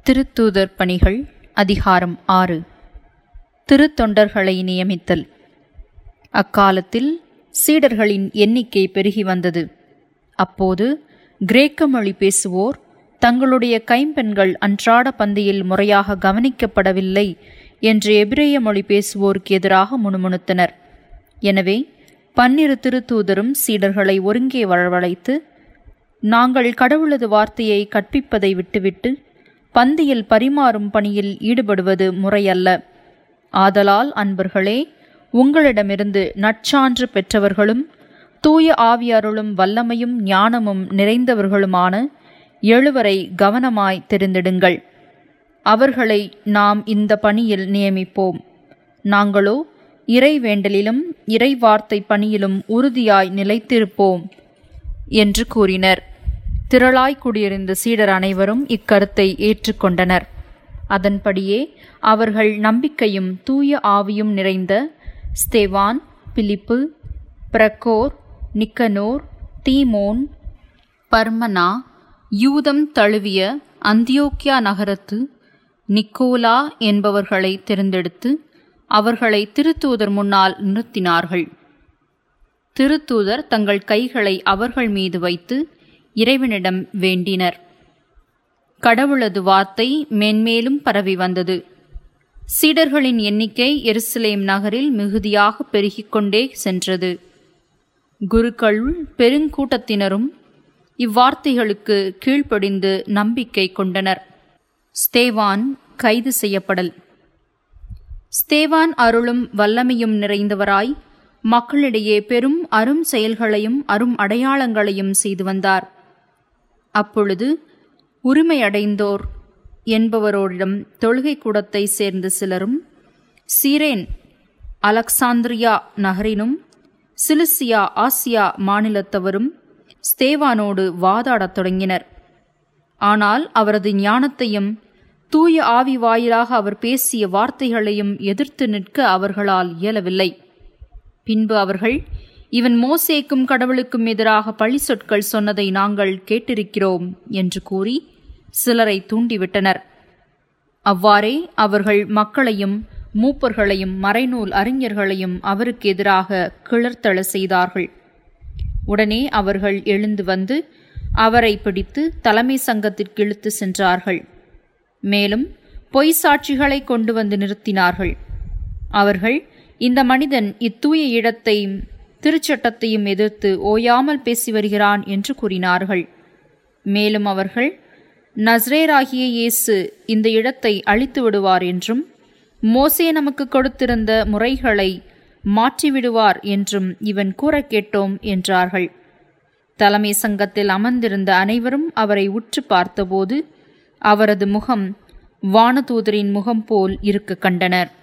திருத்தூதர் பணிகள் அதிகாரம் ஆறு திருத்தொண்டர்களை நியமித்தல் அக்காலத்தில் சீடர்களின் எண்ணிக்கை பெருகி வந்தது அப்போது கிரேக்க மொழி பேசுவோர் தங்களுடைய கைம்பெண்கள் அன்றாட பந்தியில் முறையாக கவனிக்கப்படவில்லை என்று எபிரேய மொழி பேசுவோருக்கு எதிராக முணுமுணுத்தனர் எனவே பன்னிரு திருத்தூதரும் சீடர்களை ஒருங்கே வரவழைத்து நாங்கள் கடவுளது வார்த்தையை கற்பிப்பதை விட்டுவிட்டு பந்தியில் பரிமாறும் பணியில் ஈடுபடுவது முறையல்ல ஆதலால் அன்பர்களே உங்களிடமிருந்து நற்சான்று பெற்றவர்களும் தூய ஆவியாருளும் வல்லமையும் ஞானமும் நிறைந்தவர்களுமான எழுவரை கவனமாய் தெரிந்திடுங்கள் அவர்களை நாம் இந்த பணியில் நியமிப்போம் நாங்களோ இறை வேண்டலிலும் இறை வார்த்தை பணியிலும் உறுதியாய் நிலைத்திருப்போம் என்று கூறினர் திரளாய் குடியிருந்த சீடர் அனைவரும் இக்கருத்தை ஏற்றுக்கொண்டனர் அதன்படியே அவர்கள் நம்பிக்கையும் தூய ஆவியும் நிறைந்த ஸ்தேவான் பிலிப்பு பிரக்கோர் நிக்கனோர் தீமோன் பர்மனா யூதம் தழுவிய அந்தியோக்கியா நகரத்து நிக்கோலா என்பவர்களை தேர்ந்தெடுத்து அவர்களை திருத்தூதர் முன்னால் நிறுத்தினார்கள் திருத்தூதர் தங்கள் கைகளை அவர்கள் மீது வைத்து இறைவனிடம் வேண்டினர் கடவுளது வார்த்தை மென்மேலும் பரவி வந்தது சீடர்களின் எண்ணிக்கை எருசலேம் நகரில் மிகுதியாக பெருகிக் கொண்டே சென்றது குருக்களுள் பெருங்கூட்டத்தினரும் இவ்வார்த்தைகளுக்கு கீழ்ப்படிந்து நம்பிக்கை கொண்டனர் ஸ்தேவான் கைது செய்யப்படல் ஸ்தேவான் அருளும் வல்லமையும் நிறைந்தவராய் மக்களிடையே பெரும் அரும் செயல்களையும் அரும் அடையாளங்களையும் செய்து வந்தார் அப்பொழுது உரிமையடைந்தோர் என்பவரோரிடம் தொழுகை கூடத்தை சேர்ந்த சிலரும் சீரேன் அலெக்சாந்திரியா நகரினும் சிலிசியா ஆசியா மாநிலத்தவரும் ஸ்தேவானோடு வாதாடத் தொடங்கினர் ஆனால் அவரது ஞானத்தையும் தூய ஆவி வாயிலாக அவர் பேசிய வார்த்தைகளையும் எதிர்த்து நிற்க அவர்களால் இயலவில்லை பின்பு அவர்கள் இவன் மோசேக்கும் கடவுளுக்கும் எதிராக பழி சொற்கள் சொன்னதை நாங்கள் கேட்டிருக்கிறோம் என்று கூறி சிலரை தூண்டிவிட்டனர் அவ்வாறே அவர்கள் மக்களையும் மூப்பர்களையும் மறைநூல் அறிஞர்களையும் அவருக்கு எதிராக கிளர்த்தள செய்தார்கள் உடனே அவர்கள் எழுந்து வந்து அவரை பிடித்து தலைமை சங்கத்திற்கு இழுத்து சென்றார்கள் மேலும் பொய் சாட்சிகளை கொண்டு வந்து நிறுத்தினார்கள் அவர்கள் இந்த மனிதன் இத்தூய இடத்தையும் திருச்சட்டத்தையும் எதிர்த்து ஓயாமல் பேசி வருகிறான் என்று கூறினார்கள் மேலும் அவர்கள் நஸ்ரேராகிய இயேசு இந்த இடத்தை அழித்து விடுவார் என்றும் மோசே நமக்கு கொடுத்திருந்த முறைகளை மாற்றிவிடுவார் என்றும் இவன் கூற கேட்டோம் என்றார்கள் தலைமை சங்கத்தில் அமர்ந்திருந்த அனைவரும் அவரை உற்று பார்த்தபோது அவரது முகம் வானதூதரின் முகம் போல் இருக்க கண்டனர்